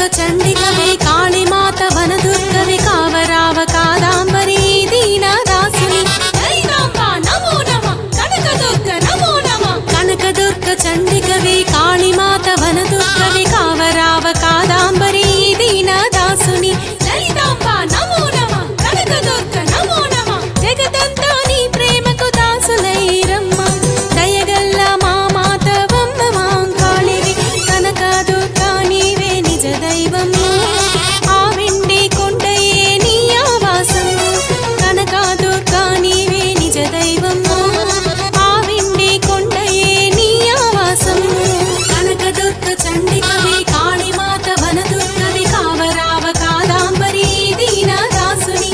చండికవే కాళీమాత వనదుర్గవి కావరావ కాదాంబరి దీన దాసుని లలితాంబ నమో నమ కనకదుర్గ నమో నమ కనకదుర్గ చండికవే కాళీమాత వనదుర్గవి కావరావ కాదాంబరి దీన దాసుని లలితాంబ నమో నమ కనకదుర్గ నమో నమ జగదంతా నీ ప్రేమకు దాసులైరమ్మ దయగల్ల మా మాతవమ్మ మాంకాళివి కనకదుర్గ నీవే నిజ దైవము ఆ వెండి కొండయే నీ ఆవాసం కనకదుర్గ నీవే నిజ దైవము ఆ వెండి కొండయే నీ ఆవాసం కనకదుర్గ చండికవి కాళీమాత వనదుర్గవి కావరావ కాదాంబరి దీన దాసుని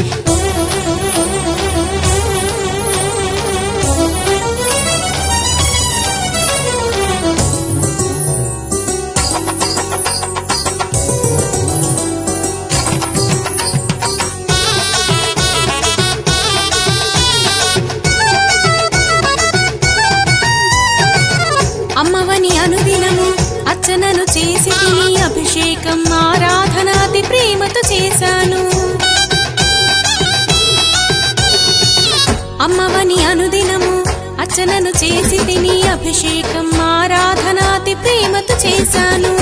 అమ్మవని అనుదినము అర్చనను చేసి తిని అభిషేకం ఆరాధన అతి ప్రేమతో చేశాను అమ్మవని అనుదినము అర్చనను చేసి తిని అభిషేకం ఆరాధన అతి ప్రేమతో చేశాను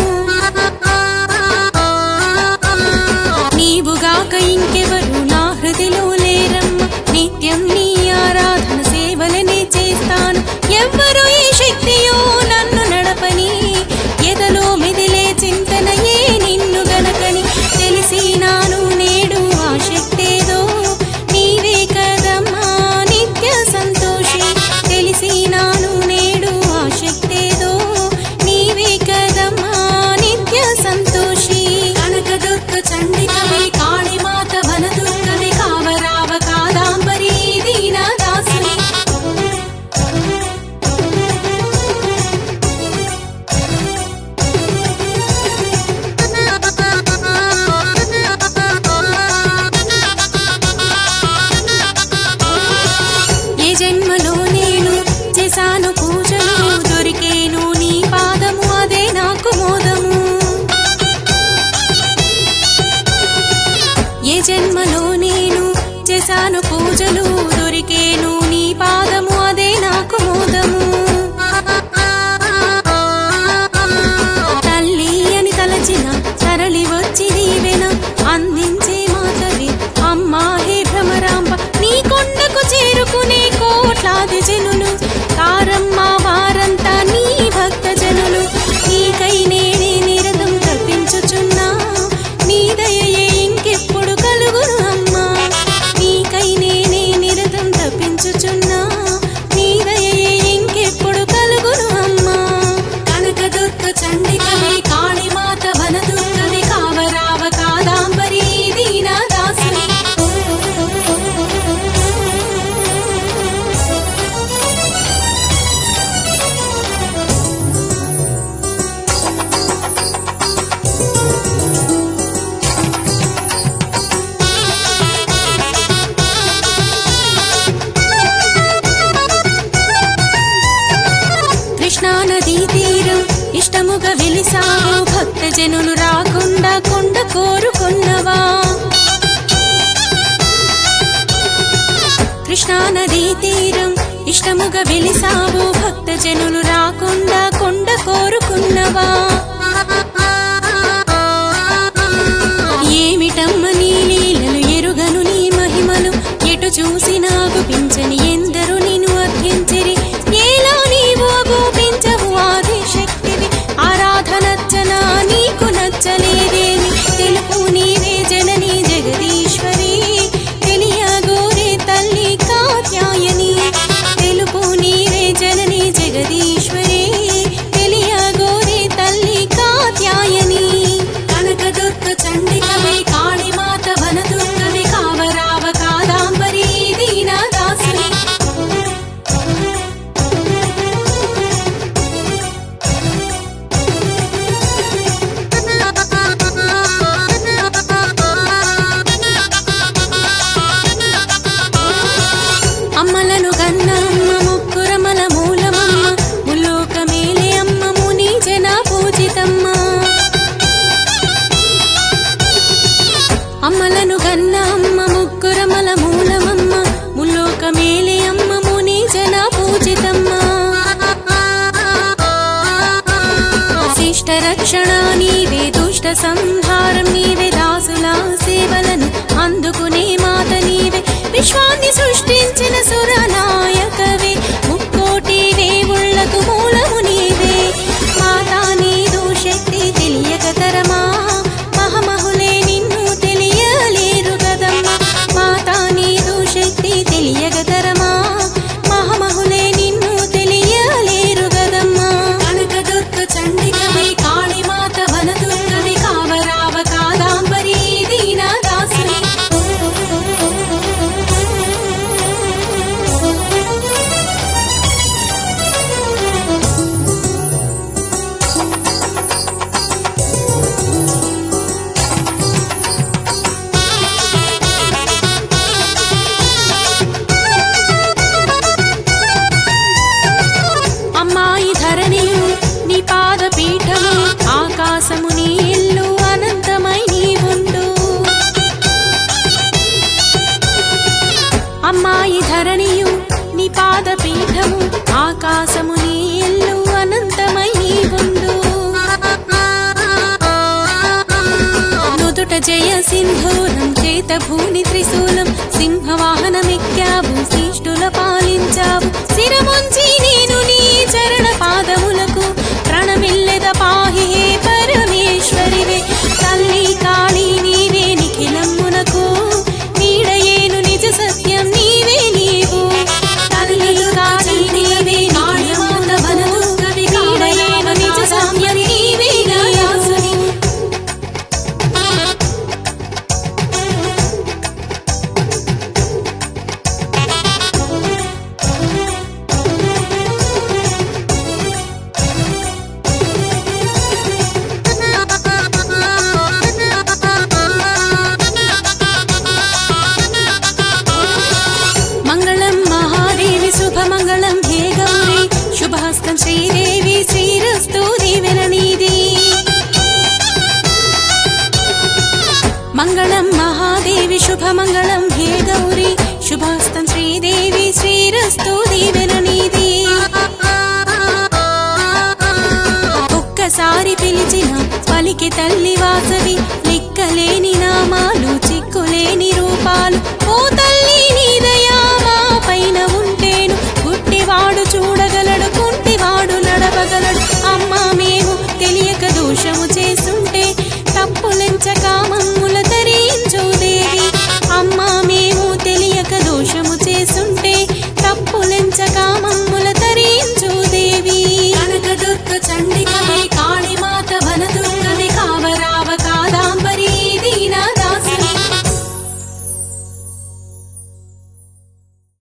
నీవుగాక ఇంకెవరు నా హృదిలో లేరమ్మ నిత్యం నీ ఆరాధన సేవలనే చేస్తాను ఎవ్వరు ఈ శక్తియో నన్ను నడపని ఎదలో మెదిలే చింతనయే నిన్ను గనకని తెలిసి నాను నేడు ఆ శక్తేదో నీవే కదమ్మా నిత్య సంతోషి తెలిసి నాను నేడు ఆ శక్తేదో నీవే కదమ్మా నిత్య సంతోషి కనకదుర్గ చండికవి కాళీమాత వనదుర్గవి కావరావ కాదాంబరి దీన దాసుని ఏ జన్మలో నేను చేశాను పూజలు దొరికేను నీ పాదము అదే నాకు మోదము ఏ జన్మలో నేను చేశాను పూజలు దొరికేను నీ పాదము అదే నాకు మోదము తల్లి అని తలచిన తరలి వచ్చి దీవెన అందించే మాతవి అమ్మా హే భ్రమరాంబ నీ కొండకు చేరుకునే కోట్లాది జనులు కారమ్మ వారంతా నీ భక్త జనులు నీకై నేనే నిరతం తప్పించుచున్నా నీ దయయే ఇంకెప్పుడు కలుగును అమ్మా నీకై నేనే నిరతం తప్పించుచున్నా నీ దయయే ఇంకెప్పుడు కలుగును అమ్మా కనకదుర్గ చండికవి కాళీమాత వనదుర్గవి కావరావ కాదాంబరి దీన దాసుని కృష్ణా నదీ తీరం ఇష్టముగా వెలిసావు భక్త జనులు రాకుండా కొండ కోరుకున్నవా కృష్ణా నదీ తీరం ఇష్టముగా వెలిసావు భక్త జనులు రాకుండా కొండ కోరుకున్నవా ఏమిటమ్మ నీ లీలలు ఎరుగను నీ మహిమలు ఎటు చూసినా గుపించని ఎందరు నిన్ను అర్థించిరి ఏలా నీవు అగోపించవు ఆది శక్తివి ఆరాధనచ్చనా నీకు నచ్చలేదేమి తెలుపు నీవే జనని జగదీశ్వరి తెలియగోరే తల్లి కాత్యాయని తెలుపు నీవే జనని జగదీశ్వరి తెలియగోరే తల్లి కాత్యాయని శిష్ట రక్షణ నీవే దుష్ట సంహారం నీవే దాసుల సేవలను అందుకునే మాత నీవే విశ్వాన్ని సృష్టించిన సురనాయకవే ముక్కోటి దేవుళ్లకు మూలము నీవే మాతా నీదు శక్తి తెలియక తరమా మహమహులే నిన్ను తెలియలేరు కదమ్మా మాతా నీదు శక్తి తెలియక తరమా మహమహులే నిన్ను తెలియలేరు గదమ్మా కనకదుర్గ చండికమై కాళీమాత వనదుర్గవి కామరావ కాదాంబరి దీనా దాసుని అమ్మాయి ధరణియు నీ పాద పీఠము ఆకాశము నీ ఇల్లు అనంతమై నీ ఉండు అమ్మాయి ధరణియు నీ పాద పీఠము ఆకాశము నీ ఇల్లు అనంతమై నీ ఉండు నుదుట జయ సింధూరం చేత భూని త్రిశూలం సింహవాహనమెక్కావు శిష్టుల పాలించావు శిరముంచి నేను నీ చరణ పాదములకు ప్రణమిల్లెద పాహి హే పరమేశ్వరివే తల్లి కాళీ నీవే నిఖిలమ్మునకు నీడయేను నిజ సత్యం నీవే నీవు తల్లి కాళీ నీవే నిఖిలమ్మున వనదుర్గవి నీడయేను నిజ సత్యం నీవే నీవు మంగళం మహాదేవి శుభమంగళం హే గౌరీ శుభహస్తం శ్రీదేవి శ్రీరస్తు దీవెన నీది మంగళం మహాదేవి శుభమంగళం హే గౌరీ శుభహస్తం శ్రీదేవి శ్రీరస్తు దీవెన నీది ఒక్కసారి పిలిచిన పలికి తల్లి వాసవి లిక్కలేని నామాలు చిక్కులేని రూపాలు ఓ తల్లి